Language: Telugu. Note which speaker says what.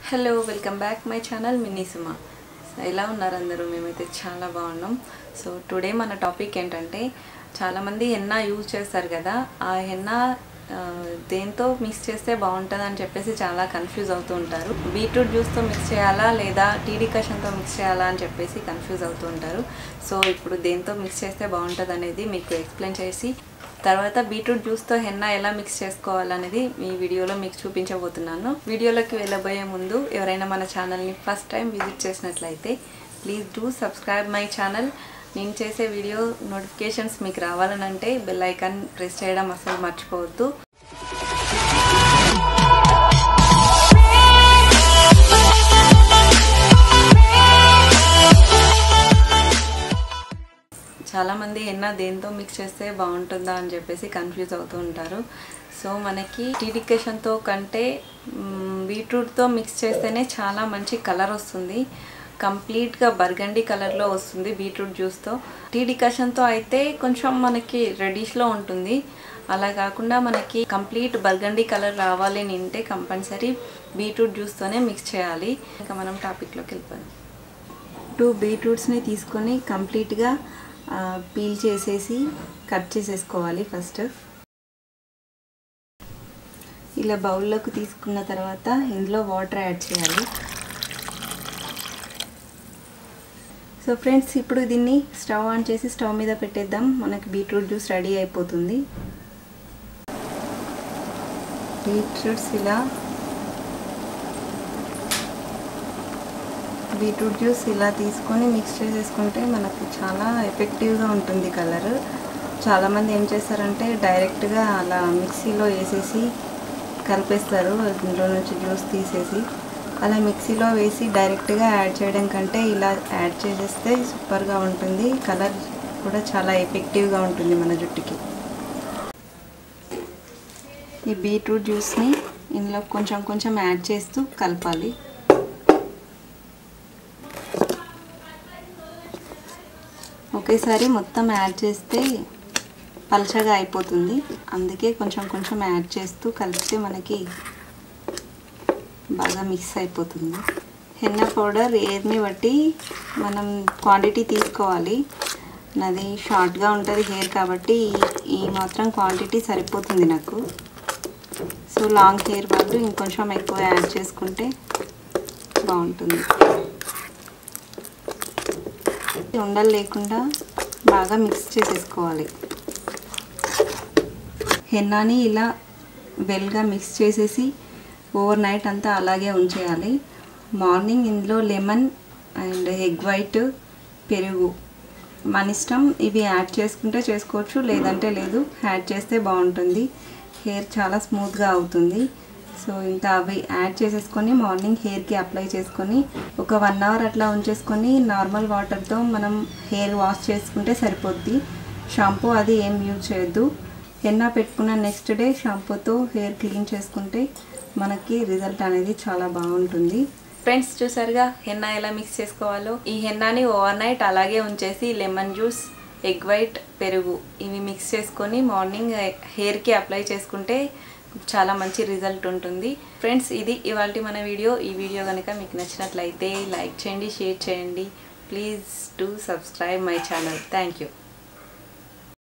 Speaker 1: hello welcome back my channel Mini Suma ఎలా ఉన్నారు అందరూ మేమైతే చాలా బాగున్నాం సో టుడే మన టాపిక్ ఏంటంటే చాలామంది హెన్నా యూజ్ చేస్తారు కదా ఆ హెన్నా ఆ, దేంతో మిక్స్ చేస్తే బాగుంటుంది అని చెప్పేసి చాలా కన్ఫ్యూజ్ అవుతూ ఉంటారు బీట్రూట్ జ్యూస్తో మిక్స్ చేయాలా లేదా టీడీ కషన్తో మిక్స్ చేయాలా అని చెప్పేసి కన్ఫ్యూజ్ అవుతూ ఉంటారు సో ఇప్పుడు దేంతో మిక్స్ చేస్తే బాగుంటుంది అనేది మీకు ఎక్స్ప్లెయిన్ చేసి తర్వాత బీట్రూట్ జ్యూస్తో హెన్నా ఎలా మిక్స్ చేసుకోవాలనేది మీ వీడియోలో మీకు చూపించబోతున్నాను వీడియోలోకి వెళ్ళబోయే ముందు ఎవరైనా మన ఛానల్ని ఫస్ట్ టైం విజిట్ చేసినట్లయితే please do subscribe my channel నేను చేసే వీడియో నోటిఫికేషన్స్ మీకు రావాలనంటే బెల్ ఐకాన్ ప్రెస్ చేయడం అసలు మర్చిపోవద్దు చాలామంది ఎన్న దేంతో మిక్స్ చేస్తే బాగుంటుందా అని చెప్పేసి కన్ఫ్యూజ్ అవుతూ ఉంటారు సో మనకి టీడికేషన్తో కంటే మ్, బీట్రూట్తో మిక్స్ చేస్తేనే చాలా మంచి కలర్ వస్తుంది కంప్లీట్గా బర్గండి కలర్లో వస్తుంది బీట్రూట్ జ్యూస్తో టీ డికాషన్తో అయితే కొంచెం మనకి రెడిష్లో ఉంటుంది అలా కాకుండా మనకి కంప్లీట్ బర్గండి కలర్ రావాలి అని అంటే కంపల్సరీ బీట్రూట్ జ్యూస్తోనే మిక్స్ చేయాలి ఇంకా మనం టాపిక్లోకి వెళ్ళిపోయాం టూ బీట్రూట్స్ని తీసుకొని కంప్లీట్గా పీల్ చేసేసి కట్ చేసేసుకోవాలి ఫస్ట్ ఇలా బౌల్లోకి తీసుకున్న తర్వాత ఇందులో వాటర్ యాడ్ చేయాలి సో ఫ్రెండ్స్ ఇప్పుడు దీన్ని స్టవ్ ఆన్ చేసి స్టవ్ మీద పెట్టేద్దాం మనకి బీట్రూట్ జ్యూస్ రెడీ అయిపోతుంది బీట్రూట్స్ ఇలా బీట్రూట్ జ్యూస్ ఇలా తీసుకొని మిక్స్ చేసేసుకుంటే మనకు చాలా ఎఫెక్టివ్గా ఉంటుంది కలర్ చాలామంది ఏం చేస్తారంటే డైరెక్ట్గా అలా మిక్సీలో వేసేసి కలిపేస్తారు అందులో నుంచి జ్యూస్ తీసేసి అలా మిక్సీలో వేసి డైరెక్ట్గా యాడ్ చేయడం కంటే ఇలా యాడ్ చేసేస్తే సూపర్గా ఉంటుంది కలర్ కూడా చాలా ఎఫెక్టివ్గా ఉంటుంది మన జుట్టుకి ఈ బీట్రూట్ జ్యూస్ని ఇందులో కొంచెం కొంచెం యాడ్ చేస్తూ కలపాలి ఒకేసారి మొత్తం యాడ్ చేస్తే పలచగా అయిపోతుంది అందుకే కొంచెం కొంచెం యాడ్ చేస్తూ కలిపితే మనకి బాగా మిక్స్ అయిపోతుంది హెన్న పౌడర్ ఎయిర్ని బట్టి మనం క్వాంటిటీ తీసుకోవాలి నాది షార్ట్గా ఉంటుంది హెయిర్ కాబట్టి ఈ మాత్రం క్వాంటిటీ సరిపోతుంది నాకు సో లాంగ్ హెయిర్ వాళ్ళు ఇంకొంచెం ఎక్కువ యాడ్ చేసుకుంటే బాగుంటుంది ఉండలు లేకుండా బాగా మిక్స్ చేసేసుకోవాలి హెన్నాని ఇలా వెల్గా మిక్స్ చేసేసి ఓవర్ నైట్ అంతా అలాగే ఉంచేయాలి మార్నింగ్ ఇందులో లెమన్ అండ్ ఎగ్ వైట్ పెరుగు మన ఇష్టం ఇవి యాడ్ చేసుకుంటే చేసుకోవచ్చు లేదంటే లేదు యాడ్ చేస్తే బాగుంటుంది హెయిర్ చాలా స్మూత్గా అవుతుంది సో ఇంకా అవి యాడ్ చేసేసుకొని మార్నింగ్ హెయిర్కి అప్లై చేసుకొని ఒక వన్ అవర్ అట్లా ఉంచేసుకొని నార్మల్ వాటర్తో మనం హెయిర్ వాష్ చేసుకుంటే సరిపోద్ది షాంపూ అది ఏం యూజ్ చేయొద్దు హెన్నా పెట్టుకున్న నెక్స్ట్ డే షాంపూతో హెయిర్ క్లీన్ చేసుకుంటే మనకి రిజల్ట్ అనేది చాలా బాగుంటుంది ఫ్రెండ్స్ చూసారుగా హెన్నా ఎలా మిక్స్ చేసుకోవాలో ఈ హెన్నాని ఓవర్ నైట్ అలాగే ఉంచేసి లెమన్ జ్యూస్ ఎగ్ వైట్ పెరుగు ఇవి మిక్స్ చేసుకొని మార్నింగ్ హెయిర్కి అప్లై చేసుకుంటే చాలా మంచి రిజల్ట్ ఉంటుంది ఫ్రెండ్స్ ఇది ఇవాళ మన వీడియో ఈ వీడియో కనుక మీకు నచ్చినట్లయితే లైక్ చేయండి షేర్ చేయండి please to subscribe my channel thank you